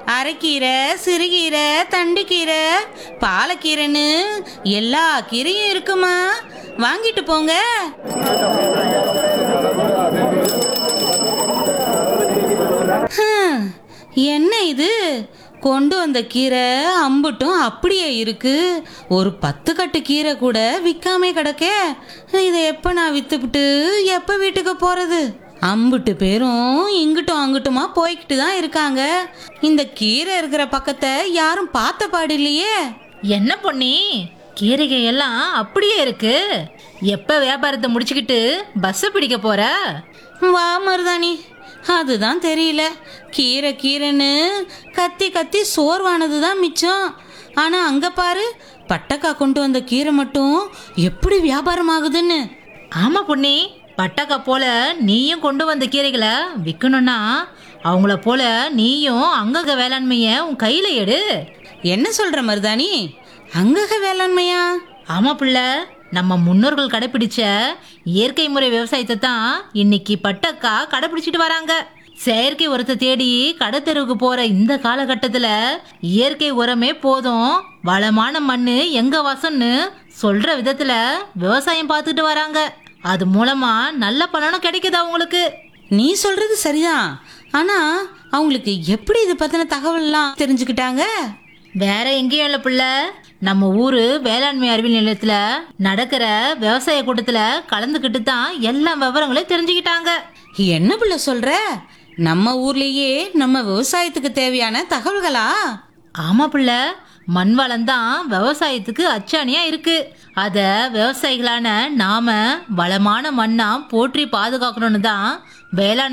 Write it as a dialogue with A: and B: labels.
A: அரைக்கீரை சிறுகீரை தண்டுக்கீரை பாலக்கீரைன்னு எல்லா கீரையும் இருக்குமா வாங்கிட்டு போங்க ஹம், என்ன இது கொண்டு வந்த கீரை அம்புட்டும் அப்படியே இருக்கு ஒரு பத்து கட்டு கீரை கூட விற்காமே கிடக்கே இதை எப்போ நான் வித்துப்புட்டு எப்போ வீட்டுக்கு போகிறது அம்புட்டு பேரும் இங்கிட்டும் அங்கிட்டுமா போய்கிட்டு தான் இருக்காங்க இந்த கீரை இருக்கிற பக்கத்தை யாரும் பார்த்த பாடு இல்லையே
B: என்ன பொண்ணி கீரைகள் எல்லாம் அப்படியே இருக்கு எப்ப வியாபாரத்தை முடிச்சுக்கிட்டு பஸ் பிடிக்க போற
A: வா மருதாணி அதுதான் தெரியல கீரை கீரைன்னு கத்தி கத்தி சோர்வானது தான் மிச்சம் ஆனால் அங்கே பாரு பட்டக்கா கொண்டு வந்த கீரை மட்டும் எப்படி வியாபாரம் ஆகுதுன்னு
B: ஆமா பொண்ணி பட்டக்கா போல நீயும் கொண்டு வந்த கீரைகளை விற்கணும்னா அவங்கள போல நீயும் அங்கக வேளாண்மைய உன் கையில எடு
A: என்ன சொல்கிற மருதாணி அங்கக வேளாண்மையா
B: ஆமா பிள்ளை நம்ம முன்னோர்கள் கடைபிடிச்ச இயற்கை முறை விவசாயத்தை தான் இன்னைக்கு பட்டக்கா கடைபிடிச்சிட்டு வராங்க செயற்கை உரத்தை தேடி கடத்தெருவுக்கு போற இந்த காலகட்டத்துல இயற்கை உரமே போதும் வளமான மண்ணு எங்க வசம்னு சொல்ற விதத்துல விவசாயம் பார்த்துட்டு வராங்க அது மூலமா நல்ல பலனும் கிடைக்குது அவங்களுக்கு
A: நீ சொல்கிறது சரிதான் ஆனால் அவங்களுக்கு எப்படி இது பற்றின தகவல்லாம் தெரிஞ்சுக்கிட்டாங்க
B: வேற எங்கேயும் இல்லை பிள்ளை நம்ம ஊரு வேளாண்மை அறிவியல் நிலையத்துல நடக்கிற விவசாய கூட்டத்துல கலந்துக்கிட்டு தான் எல்லா விவரங்களையும் தெரிஞ்சுக்கிட்டாங்க
A: என்ன பிள்ளை சொல்கிற நம்ம ஊர்லேயே நம்ம விவசாயத்துக்கு தேவையான தகவல்களா
B: ஆமா பிள்ளை மண் வளம் தான் விவசாயத்துக்கு அச்சாணியா இருக்கு அத விவசாயிகளான நாம வளமான மண்ணா போற்றி பாதுகாக்கணும்னு தான் வேளாண்